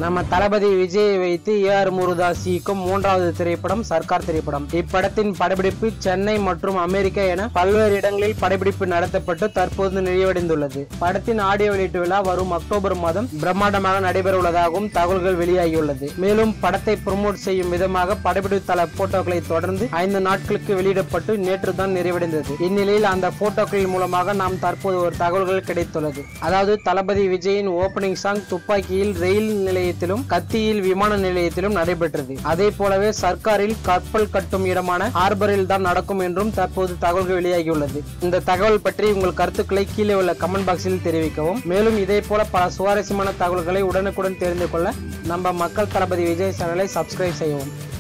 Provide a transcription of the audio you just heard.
நம்ம தளபதி விஜயை வைத்து ஏ ஆர் முருதாஸ் இயக்கும் மூன்றாவது திரைப்படம் சர்க்கார் திரைப்படம் இப்படத்தின் படப்பிடிப்பு சென்னை மற்றும் அமெரிக்கா என பல்வேறு இடங்களில் படப்பிடிப்பு நடத்தப்பட்டு தற்போது நிறைவடைந்துள்ளது படத்தின் ஆடியோ வெளியீட்டு விழா வரும் அக்டோபர் மாதம் பிரம்மாண்டமாக நடைபெற உள்ளதாகவும் தகவல்கள் வெளியாகியுள்ளது மேலும் படத்தை ப்ரமோட் செய்யும் விதமாக படப்பிடிப்பு தள போட்டோக்களை தொடர்ந்து ஐந்து நாட்களுக்கு வெளியிடப்பட்டு நேற்று தான் நிறைவடைந்தது இந்நிலையில் அந்த போட்டோக்களின் மூலமாக நாம் தற்போது ஒரு தகவல்கள் கிடைத்துள்ளது அதாவது தளபதி விஜயின் ஓபனிங் சாங் துப்பாக்கியில் ரயில் நிலையத்திலும் கத்தியில் விமான நிலையத்திலும் நடைபெற்றது அதே போலவே சர்க்காரில் கப்பல் கட்டும் இடமான ஹார்பரில் தான் நடக்கும் என்றும் தற்போது தகவல்கள் வெளியாகியுள்ளது இந்த தகவல் பற்றி உங்கள் கருத்துக்களை கீழே உள்ள கமெண்ட் பாக்ஸில் தெரிவிக்கவும் மேலும் இதே போல பல சுவாரஸ்யமான தகவல்களை உடனுக்குடன் தெரிந்து கொள்ள நம்ம மக்கள் தளபதி விஜய் சேனலை சப்ஸ்கிரைப் செய்யவும்